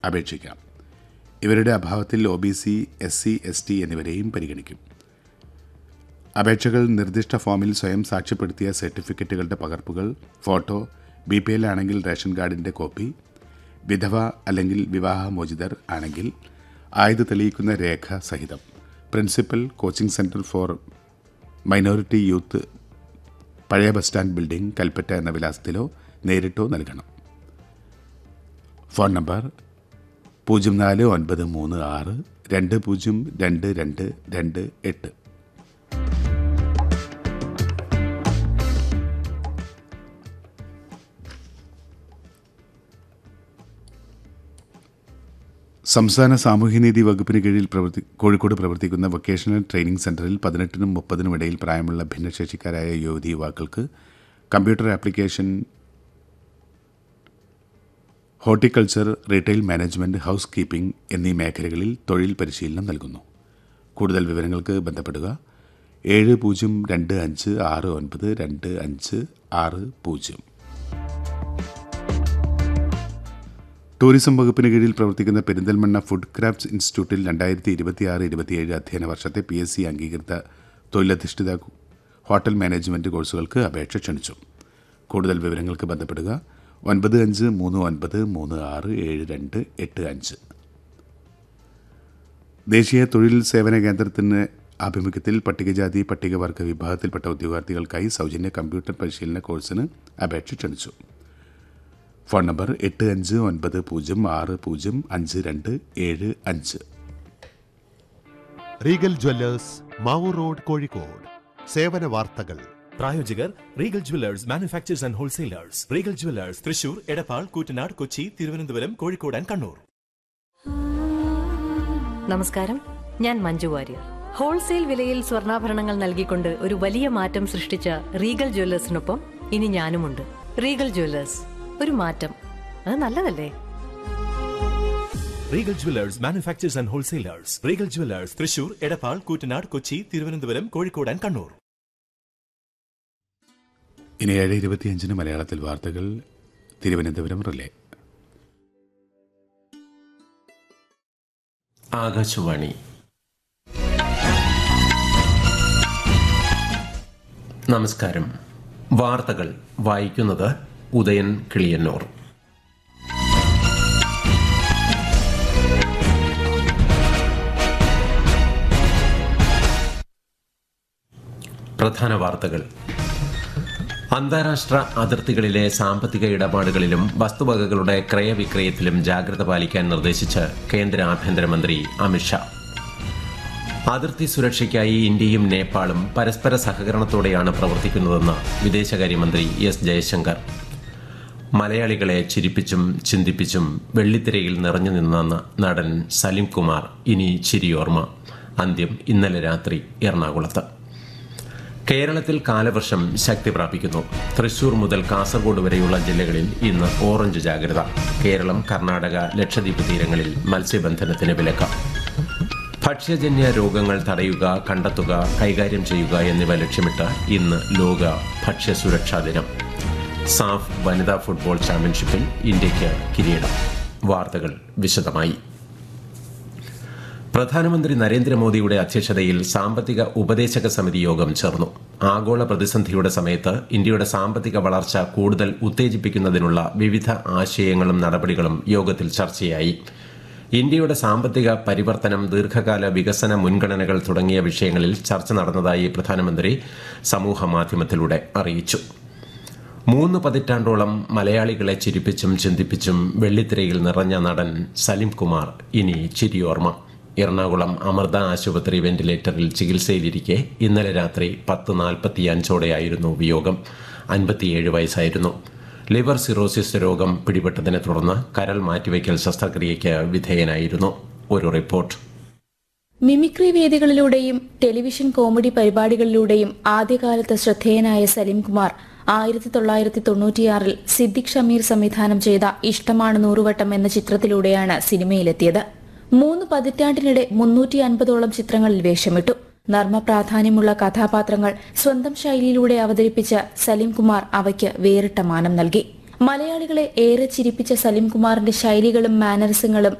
അപേക്ഷിക്കാം ഇവരുടെ അഭാവത്തിൽ O B C S C S T എന്നിവരെയും പരിഗണിക്കും അപേക്ഷകൾ നിർദ്ദിഷ്ട ഫോമിൽ സ്വയം സാക്ഷ്യപ്പെടുത്തിയ സർട്ടിഫിക്കറ്റുകളുടെ പകർപ്പുകൾ ഫോട്ടോ ബി പി എൽ ആണെങ്കിൽ റേഷൻ കാർഡിൻ്റെ കോപ്പി വിധവ അല്ലെങ്കിൽ വിവാഹമോചിതർ ആണെങ്കിൽ ആയത് തെളിയിക്കുന്ന രേഖ സഹിതം principal coaching centre for minority youth പഴയ ബസ് സ്റ്റാൻഡ് ബിൽഡിംഗ് കൽപ്പറ്റ എന്ന വിലാസത്തിലോ നേരിട്ടോ നൽകണം ഫോൺ നമ്പർ പൂജ്യം നാല് ഒൻപത് മൂന്ന് ആറ് രണ്ട് പൂജ്യം രണ്ട് രണ്ട് രണ്ട് എട്ട് സംസ്ഥാന സാമൂഹ്യനീതി വകുപ്പിന് കീഴിൽ പ്രവർത്തി കോഴിക്കോട് പ്രവർത്തിക്കുന്ന വൊക്കേഷണൽ ട്രെയിനിംഗ് സെന്ററിൽ പതിനെട്ടിനും മുപ്പതിനും ഇടയിൽ പ്രായമുള്ള ഭിന്നശേഷിക്കാരായ യുവതി യുവാക്കൾക്ക് computer application horticulture retail management house keeping എന്നീ മേഖലകളിൽ തൊഴിൽ പരിശീലനം നൽകുന്നു കൂടുതൽ വിവരങ്ങൾക്ക് ബന്ധപ്പെടുക ഏഴ് പൂജ്യം രണ്ട് അഞ്ച് ആറ് ഒൻപത് രണ്ട് അഞ്ച് ആറ് പൂജ്യം ടൂറിസം വകുപ്പിന് കീഴിൽ പ്രവർത്തിക്കുന്ന പെരിന്തൽമണ്ണ ഫുഡ് ക്രാഫ്റ്റ്സ് ഇൻസ്റ്റിറ്റ്യൂട്ടിൽ രണ്ടായിരത്തി ഇരുപത്തിയാറ് ഇരുപത്തിയേഴ് അധ്യയന വർഷത്തെ പി എസ് സി അംഗീകൃത തൊഴിലധിഷ്ഠിത ഹോട്ടൽ മാനേജ്മെന്റ് കോഴ്സുകൾക്ക് അപേക്ഷ ക്ഷണിച്ചു കൂടുതൽ വിവരങ്ങൾക്ക് ബന്ധപ്പെടുക ഒൻപത് അഞ്ച് മൂന്ന് ഒൻപത് മൂന്ന് ആറ് ഏഴ് രണ്ട് എട്ട് അഞ്ച് ദേശീയ തൊഴിൽ സേവന കേന്ദ്രത്തിന് ആഭിമുഖ്യത്തിൽ പട്ടികജാതി പട്ടികവർഗ വിഭാഗത്തിൽപ്പെട്ട ഉദ്യോഗാർത്ഥികൾക്കായി സൗജന്യ കമ്പ്യൂട്ടർ പരിശീലന കോഴ്സിന് അപേക്ഷ ക്ഷണിച്ചു ഫോൺ നമ്പർ എട്ട് അഞ്ച് ഒൻപത് പൂജ്യം ആറ് പൂജ്യം അഞ്ച് രണ്ട് ഏഴ് അഞ്ച് Regal jewellers Mavoor road Kozhikode സേവന വാർത്തകൾ പ്രായോജകർ Regal jewellers manufacturers and wholesalers Regal jewellers Thrissur Edappal Koottanad Kochi Thiruvananthapuram Kozhikode and Kannur നമസ്കാരം ഞാൻ മഞ്ജു വാര്യർ ഹോൾസെയിൽ വിലയിൽ സ്വർണ്ണാഭരണങ്ങൾ നൽകിക്കൊണ്ട് ഒരു വലിയ മാറ്റം സൃഷ്ടിച്ച റീഗൽ ജ്വല്ലേഴ്സിനൊപ്പം ഇനി ഞാനുമുണ്ട് റീഗൽ ജ്വല്ലേഴ്സ് ഒരു മാറ്റം അത് നല്ലതല്ലേ Regal jewellers manufacturers and wholesalers Regal jewellers Thrissur Edappal Koottanad Kochi Thiruvananthapuram Kozhikode and Kannur ഇനി ഏഴ് ഇരുപത്തിയഞ്ചിന് മലയാളത്തിൽ വാർത്തകൾ തിരുവനന്തപുരം റിലേ ആകാശവാണി നമസ്കാരം വാർത്തകൾ വായിക്കുന്നത് ഉദയൻ കിളിയന്നൂർ പ്രധാന വാർത്തകൾ അന്താരാഷ്ട്ര അതിർത്തികളിലെ സാമ്പത്തിക ഇടപാടുകളിലും വസ്തുവകകളുടെ ക്രയവിക്രയത്തിലും ജാഗ്രത പാലിക്കാൻ നിർദ്ദേശിച്ച് കേന്ദ്ര ആഭ്യന്തരമന്ത്രി അമിത്ഷാ അതിർത്തി സുരക്ഷയ്ക്കായി ഇന്ത്യയും നേപ്പാളും പരസ്പര സഹകരണത്തോടെയാണ് പ്രവർത്തിക്കുന്നതെന്ന് വിദേശകാര്യമന്ത്രി എസ് ജയശങ്കർ മലയാളികളെ ചിരിപ്പിച്ചും ചിന്തിപ്പിച്ചും വെള്ളിത്തിരയിൽ നിറഞ്ഞു നിന്ന നടൻ സലിം കുമാർ ഇനി ചിരിയോർമ്മ അന്ത്യം ഇന്നലെ രാത്രി എറണാകുളത്ത് കേരളത്തിൽ കാലവർഷം ശക്തി പ്രാപിക്കുന്നു തൃശൂർ മുതൽ കാസർഗോഡ് വരെയുള്ള ജില്ലകളിൽ ഇന്ന് ഓറഞ്ച് ജാഗ്രത കേരളം കർണാടക ലക്ഷദ്വീപ് തീരങ്ങളിൽ മത്സ്യബന്ധനത്തിന് വിലക്ക് ഭക്ഷ്യജന്യ രോഗങ്ങൾ തടയുക കണ്ടെത്തുക കൈകാര്യം ചെയ്യുക എന്നിവ ലക്ഷ്യമിട്ട് ഇന്ന് ലോക ഭക്ഷ്യസുരക്ഷാ ദിനം സാഫ് വനിതാ ഫുട്ബോൾ ചാമ്പ്യൻഷിപ്പിൽ ഇന്ത്യയ്ക്ക് കിരീടം വാർത്തകൾ വിശദമായി പ്രധാനമന്ത്രി നരേന്ദ്രമോദിയുടെ അധ്യക്ഷതയിൽ സാമ്പത്തിക ഉപദേശക സമിതി യോഗം ചേർന്നു ആഗോള പ്രതിസന്ധിയുടെ സമയത്ത് ഇന്ത്യയുടെ സാമ്പത്തിക വളർച്ച കൂടുതൽ ഉത്തേജിപ്പിക്കുന്നതിനുള്ള വിവിധ ആശയങ്ങളും നടപടികളും യോഗത്തിൽ ചർച്ചയായി ഇന്ത്യയുടെ സാമ്പത്തിക പരിവർത്തനം ദീർഘകാല വികസന മുൻഗണനകൾ തുടങ്ങിയ വിഷയങ്ങളിൽ ചർച്ച നടന്നതായി പ്രധാനമന്ത്രി സമൂഹ മാധ്യമത്തിലൂടെ അറിയിച്ചു മൂന്ന് പതിറ്റാണ്ടോളം മലയാളികളെ ചിരിപ്പിച്ചും ചിന്തിപ്പിച്ചും വെള്ളിത്തിരയിൽ നിറഞ്ഞ നടൻ സലിം കുമാർ ഇനി ചിരിയോർമ്മ എറണാകുളം അമൃത ആശുപത്രി വെന്റിലേറ്ററിൽ ചികിത്സയിലിരിക്കെ ഇന്നലെ രാത്രി പത്ത് നാൽപ്പത്തി അഞ്ചോടെയായിരുന്നു വിയോഗം അൻപത്തിയേഴ് വയസ്സായിരുന്നു ലിവർ സിറോസിസ് രോഗം പിടിപെട്ടതിനെ തുടർന്ന് കരൾ മാറ്റിവയ്ക്കൽ ശസ്ത്രക്രിയയ്ക്ക് വിധേയനായിരുന്നു ഒരു റിപ്പോർട്ട് മിമിക്രി വേദികളിലൂടെയും ടെലിവിഷൻ കോമഡി പരിപാടികളിലൂടെയും ആദ്യകാലത്ത് ശ്രദ്ധേയനായ സലീംകുമാർ ആയിരത്തി തൊള്ളായിരത്തി തൊണ്ണൂറ്റിയാറിൽ സിദ്ദിഖ് ഷമീർ സംവിധാനം ചെയ്ത ഇഷ്ടമാണ് നൂറുവട്ടം എന്ന ചിത്രത്തിലൂടെയാണ് സിനിമയിലെത്തിയത് മൂന്ന് പതിറ്റാണ്ടിനിടെ മുന്നൂറ്റി അൻപതോളം ചിത്രങ്ങളിൽ വേഷമിട്ടു നർമ്മ പ്രാധാന്യമുള്ള കഥാപാത്രങ്ങൾ സ്വന്തം ശൈലിയിലൂടെ അവതരിപ്പിച്ച സലീംകുമാർ അവയ്ക്ക് വേറിട്ട മാനം നൽകി മലയാളികളെ ഏറെ ചിരിപ്പിച്ച സലിംകുമാറിന്റെ ശൈലികളും മാനറിസങ്ങളും